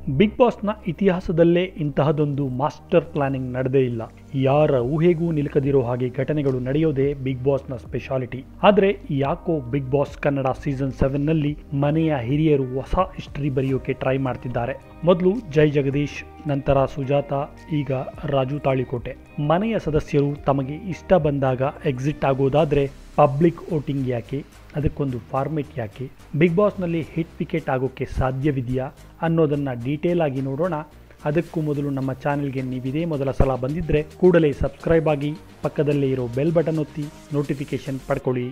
big ಬಾಸ್ನ ಇತಿಹಾಸದಲ್ಲೇ ಇಂತಹದೊಂದು master planning ನಡೆದೇ ಇಲ್ಲ ಯಾರ ಊಹೆಗೂ ನಿಲುಕದಿರೋ ಹಾಗೆ ಘಟನೆಗಳು ನಡೆಯೋದೇ ಬಿಗ್ ಬಾಸ್ನ ಸ್ಪೆಷಾಲಿಟಿ ಆದರೆ ಯಾಕೋ ಬಿಗ್ ಬಾಸ್ ಕನ್ನಡ ಸೀಸನ್ ಸೆವೆನ್ನಲ್ಲಿ ಮನೆಯ ಹಿರಿಯರು ಹೊಸ ಹಿಸ್ಟರಿ ಬರೆಯೋಕೆ ಟ್ರೈ ಮಾಡ್ತಿದ್ದಾರೆ ಮೊದಲು ಜೈ ಜಗದೀಶ್ ನಂತರ ಸುಜಾತ ಈಗ ರಾಜು ತಾಳಿಕೋಟೆ ಮನೆಯ ಸದಸ್ಯರು ತಮಗೆ ಇಷ್ಟ ಬಂದಾಗ ಎಕ್ಸಿಟ್ ಆಗೋದಾದ್ರೆ ಪಬ್ಲಿಕ್ ವೋಟಿಂಗ್ ಯಾಕೆ ಅದಕ್ಕೊಂದು ಫಾರ್ಮೆಟ್ ಯಾಕೆ ಬಿಗ್ ಬಾಸ್ನಲ್ಲಿ ಹಿಟ್ ವಿಕೆಟ್ ಆಗೋಕ್ಕೆ ಸಾಧ್ಯವಿದೆಯಾ ಅನ್ನೋದನ್ನು ಡೀಟೇಲ್ ಆಗಿ ನೋಡೋಣ ಅದಕ್ಕೂ ಮೊದಲು ನಮ್ಮ ಚಾನೆಲ್ಗೆ ನೀವಿದೇ ಮೊದಲ ಸಲ ಬಂದಿದ್ದರೆ ಕೂಡಲೇ ಸಬ್ಸ್ಕ್ರೈಬ್ ಆಗಿ ಪಕ್ಕದಲ್ಲೇ ಇರೋ ಬೆಲ್ ಬಟನ್ ಒತ್ತಿ ನೋಟಿಫಿಕೇಶನ್ ಪಡ್ಕೊಳ್ಳಿ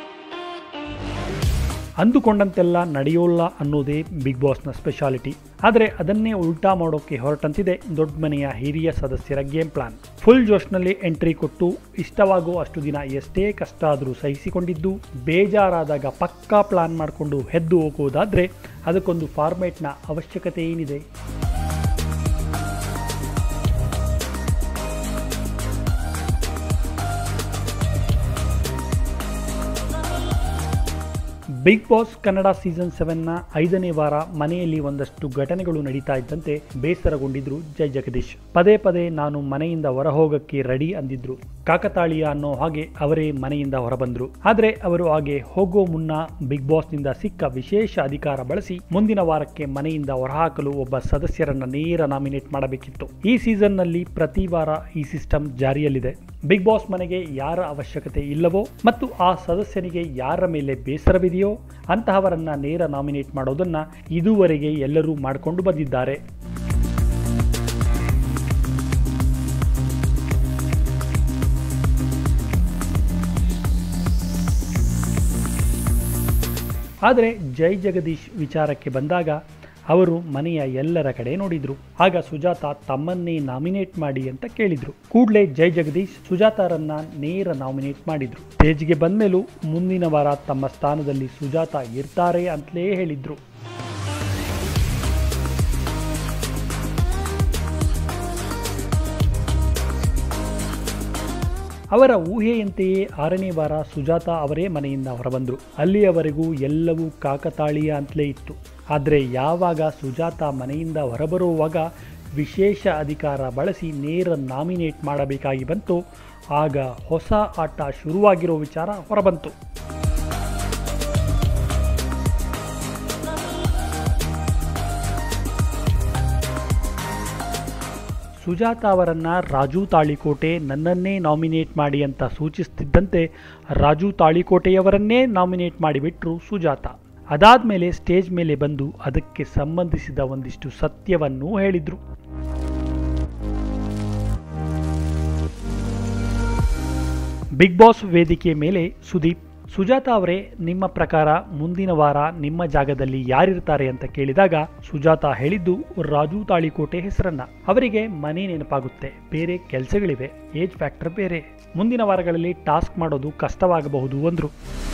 ಅಂದುಕೊಂಡಂತೆಲ್ಲ ನಡೆಯೋಲ್ಲ ಅನ್ನೋದೇ ಬಿಗ್ ಬಾಸ್ನ ಸ್ಪೆಷಾಲಿಟಿ ಆದರೆ ಅದನ್ನೇ ಉಲ್ಟಾ ಮಾಡೋಕೆ ಹೊರಟಂತಿದೆ ದೊಡ್ಡ ಮನೆಯ ಹಿರಿಯ ಸದಸ್ಯರ ಗೇಮ್ ಪ್ಲಾನ್ ಫುಲ್ ಜೋಶ್ನಲ್ಲಿ ಎಂಟ್ರಿ ಕೊಟ್ಟು ಇಷ್ಟವಾಗೋ ಅಷ್ಟು ದಿನ ಎಷ್ಟೇ ಕಷ್ಟ ಆದರೂ ಸಹಿಸಿಕೊಂಡಿದ್ದು ಬೇಜಾರಾದಾಗ ಪಕ್ಕಾ ಪ್ಲಾನ್ ಮಾಡಿಕೊಂಡು ಹೆದ್ದು ಹೋಗೋದಾದರೆ ಅದಕ್ಕೊಂದು ಫಾರ್ಮೇಟ್ನ ಅವಶ್ಯಕತೆ ಏನಿದೆ ಬಿಗ್ ಬಾಸ್ ಕನ್ನಡ ಸೀಸನ್ ಸೆವೆನ್ನ ಐದನೇ ವಾರ ಮನೆಯಲ್ಲಿ ಒಂದಷ್ಟು ಘಟನೆಗಳು ನಡೀತಾ ಇದ್ದಂತೆ ಬೇಸರಗೊಂಡಿದ್ರು ಜೈ ಜಗದೀಶ್ ಪದೇ ಪದೇ ನಾನು ಮನೆಯಿಂದ ಹೊರಹೋಗಕ್ಕೆ ರೆಡಿ ಅಂದಿದ್ರು ಕಾಕತಾಳೀಯ ಅನ್ನೋ ಹಾಗೆ ಅವರೇ ಮನೆಯಿಂದ ಹೊರಬಂದ್ರು ಆದ್ರೆ ಅವರು ಹಾಗೆ ಹೋಗೋ ಮುನ್ನ ಬಿಗ್ ಬಾಸ್ನಿಂದ ಸಿಕ್ಕ ವಿಶೇಷ ಅಧಿಕಾರ ಬಳಸಿ ಮುಂದಿನ ವಾರಕ್ಕೆ ಮನೆಯಿಂದ ಹೊರಹಾಕಲು ಒಬ್ಬ ಸದಸ್ಯರನ್ನ ನೇರ ನಾಮಿನೇಟ್ ಮಾಡಬೇಕಿತ್ತು ಈ ಸೀಸನ್ನಲ್ಲಿ ಪ್ರತಿ ವಾರ ಈ ಸಿಸ್ಟಮ್ ಜಾರಿಯಲ್ಲಿದೆ ಬಿಗ್ ಬಾಸ್ ಮನೆಗೆ ಯಾರ ಅವಶ್ಯಕತೆ ಇಲ್ಲವೋ ಮತ್ತು ಆ ಸದಸ್ಯನಿಗೆ ಯಾರ ಮೇಲೆ ಬೇಸರವಿದೆಯೋ ಅಂತಹವರನ್ನ ನೇರ ನಾಮಿನೇಟ್ ಮಾಡೋದನ್ನ ಇದುವರೆಗೆ ಎಲ್ಲರೂ ಮಾಡಿಕೊಂಡು ಬಂದಿದ್ದಾರೆ ಆದರೆ ಜೈ ಜಗದೀಶ್ ವಿಚಾರಕ್ಕೆ ಬಂದಾಗ ಅವರು ಮನೆಯ ಎಲ್ಲರ ಕಡೆ ನೋಡಿದ್ರು ಆಗ ಸುಜಾತ ತಮ್ಮನ್ನೇ ನಾಮಿನೇಟ್ ಮಾಡಿ ಅಂತ ಕೇಳಿದ್ರು ಕೂಡಲೇ ಜೈ ಜಗದೀಶ್ ಸುಜಾತಾರನ್ನ ನೇರ ನಾಮಿನೇಟ್ ಮಾಡಿದ್ರು ಸ್ಟೇಜ್ಗೆ ಬಂದ್ಮೇಲೂ ಮುಂದಿನ ವಾರ ತಮ್ಮ ಸ್ಥಾನದಲ್ಲಿ ಸುಜಾತ ಇರ್ತಾರೆ ಅಂತಲೇ ಹೇಳಿದ್ರು ಅವರ ಊಹೆಯಂತೆಯೇ ಆರನೇ ವಾರ ಸುಜಾತ ಅವರೇ ಮನೆಯಿಂದ ಹೊರಬಂದರು ಅಲ್ಲಿಯವರೆಗೂ ಎಲ್ಲವೂ ಕಾಕತಾಳೀಯ ಅಂತಲೇ ಇತ್ತು ಆದರೆ ಯಾವಾಗ ಸುಜಾತ ಮನೆಯಿಂದ ಹೊರಬರುವಾಗ ವಿಶೇಷ ಅಧಿಕಾರ ಬಳಸಿ ನೇರ ನಾಮಿನೇಟ್ ಮಾಡಬೇಕಾಗಿ ಬಂತು ಆಗ ಹೊಸ ಆಟ ಶುರುವಾಗಿರೋ ವಿಚಾರ ಹೊರಬಂತು ಸುಜಾತ ಅವರನ್ನ ರಾಜು ತಾಳಿಕೋಟೆ ನನ್ನನ್ನೇ ನಾಮಿನೇಟ್ ಮಾಡಿ ಅಂತ ಸೂಚಿಸುತ್ತಿದ್ದಂತೆ ರಾಜು ತಾಳಿಕೋಟೆಯವರನ್ನೇ ನಾಮಿನೇಟ್ ಮಾಡಿಬಿಟ್ರು ಸುಜಾತ ಅದಾದ್ಮೇಲೆ ಸ್ಟೇಜ್ ಮೇಲೆ ಬಂದು ಅದಕ್ಕೆ ಸಂಬಂಧಿಸಿದ ಒಂದಿಷ್ಟು ಸತ್ಯವನ್ನೂ ಹೇಳಿದ್ರು ಬಿಗ್ ಬಾಸ್ ವೇದಿಕೆ ಮೇಲೆ ಸುದೀಪ್ ಸುಜಾತ ಅವರೇ ನಿಮ್ಮ ಪ್ರಕಾರ ಮುಂದಿನ ವಾರ ನಿಮ್ಮ ಜಾಗದಲ್ಲಿ ಯಾರಿರ್ತಾರೆ ಅಂತ ಕೇಳಿದಾಗ ಸುಜಾತ ಹೇಳಿದ್ದು ರಾಜು ತಾಳಿಕೋಟೆ ಹೆಸರನ್ನ ಅವರಿಗೆ ಮನೆ ನೆನಪಾಗುತ್ತೆ ಬೇರೆ ಕೆಲಸಗಳಿವೆ ಏಜ್ ಫ್ಯಾಕ್ಟರ್ ಬೇರೆ ಮುಂದಿನ ವಾರಗಳಲ್ಲಿ ಟಾಸ್ಕ್ ಮಾಡೋದು ಕಷ್ಟವಾಗಬಹುದು ಅಂದ್ರು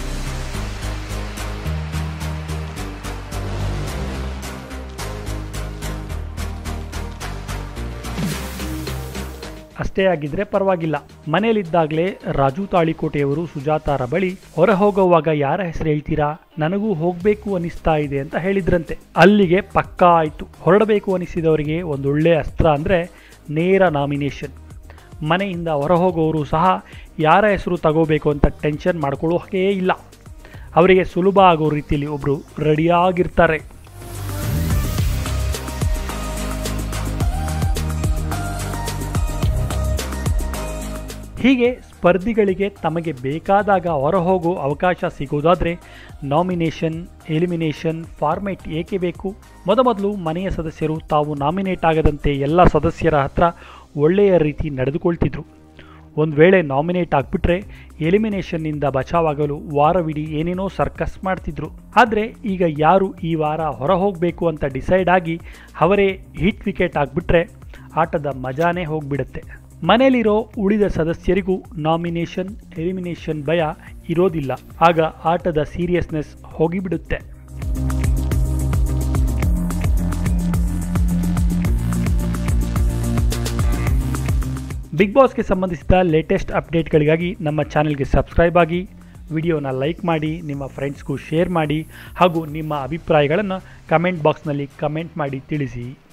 ಅಷ್ಟೇ ಆಗಿದ್ರೆ ಪರವಾಗಿಲ್ಲ ಮನೆಯಲ್ಲಿದ್ದಾಗಲೇ ರಾಜು ತಾಳಿಕೋಟೆಯವರು ಸುಜಾತಾರ ಬಳಿ ಹೊರ ಹೋಗುವಾಗ ಯಾರ ಹೆಸರು ಹೇಳ್ತೀರಾ ನನಗೂ ಹೋಗಬೇಕು ಅನಿಸ್ತಾ ಇದೆ ಅಂತ ಹೇಳಿದ್ರಂತೆ ಅಲ್ಲಿಗೆ ಪಕ್ಕಾ ಆಯಿತು ಹೊರಡಬೇಕು ಅನಿಸಿದವರಿಗೆ ಒಂದೊಳ್ಳೆ ಅಸ್ತ್ರ ಅಂದರೆ ನೇರ ನಾಮಿನೇಷನ್ ಮನೆಯಿಂದ ಹೊರ ಹೋಗೋರು ಸಹ ಯಾರ ಹೆಸರು ತಗೋಬೇಕು ಅಂತ ಟೆನ್ಷನ್ ಮಾಡ್ಕೊಳ್ಳೋ ಹಾಗೇ ಇಲ್ಲ ಅವರಿಗೆ ಸುಲಭ ಆಗೋ ರೀತಿಯಲ್ಲಿ ಒಬ್ಬರು ರೆಡಿಯಾಗಿರ್ತಾರೆ ಹೀಗೆ ಸ್ಪರ್ಧಿಗಳಿಗೆ ತಮಗೆ ಬೇಕಾದಾಗ ಹೊರಹೋಗೋ ಅವಕಾಶ ಸಿಗೋದಾದರೆ ನಾಮಿನೇಷನ್ ಎಲಿಮಿನೇಷನ್ ಫಾರ್ಮೆಟ್ ಏಕೆ ಬೇಕು ಮೊದಮೊದಲು ಮನೆಯ ಸದಸ್ಯರು ತಾವು ನಾಮಿನೇಟ್ ಆಗದಂತೆ ಎಲ್ಲ ಸದಸ್ಯರ ಹತ್ರ ಒಳ್ಳೆಯ ರೀತಿ ನಡೆದುಕೊಳ್ತಿದ್ರು ಒಂದು ವೇಳೆ ನಾಮಿನೇಟ್ ಆಗಿಬಿಟ್ರೆ ಎಲಿಮಿನೇಷನ್ನಿಂದ ಬಚಾವಾಗಲು ವಾರವಿಡೀ ಏನೇನೋ ಸರ್ಕಸ್ ಮಾಡ್ತಿದ್ರು ಆದರೆ ಈಗ ಯಾರು ಈ ವಾರ ಹೊರ ಹೋಗಬೇಕು ಅಂತ ಡಿಸೈಡ್ ಆಗಿ ಅವರೇ ಹಿಟ್ ವಿಕೆಟ್ ಆಗಿಬಿಟ್ರೆ ಆಟದ ಮಜಾನೇ ಹೋಗ್ಬಿಡುತ್ತೆ ಮನೆಯಲ್ಲಿರೋ ಉಳಿದ ಸದಸ್ಯರಿಗೂ ನಾಮಿನೇಷನ್ ಎಲಿಮಿನೇಷನ್ ಭಯ ಇರೋದಿಲ್ಲ ಆಗ ಆಟದ ಸೀರಿಯಸ್ನೆಸ್ ಹೋಗಿಬಿಡುತ್ತೆ ಬಿಗ್ ಬಾಸ್ಗೆ ಸಂಬಂಧಿಸಿದ ಲೇಟೆಸ್ಟ್ ಅಪ್ಡೇಟ್ಗಳಿಗಾಗಿ ನಮ್ಮ ಚಾನೆಲ್ಗೆ ಸಬ್ಸ್ಕ್ರೈಬ್ ಆಗಿ ವಿಡಿಯೋನ ಲೈಕ್ ಮಾಡಿ ನಿಮ್ಮ ಫ್ರೆಂಡ್ಸ್ಗೂ ಶೇರ್ ಮಾಡಿ ಹಾಗೂ ನಿಮ್ಮ ಅಭಿಪ್ರಾಯಗಳನ್ನು ಕಮೆಂಟ್ ಬಾಕ್ಸ್ನಲ್ಲಿ ಕಮೆಂಟ್ ಮಾಡಿ ತಿಳಿಸಿ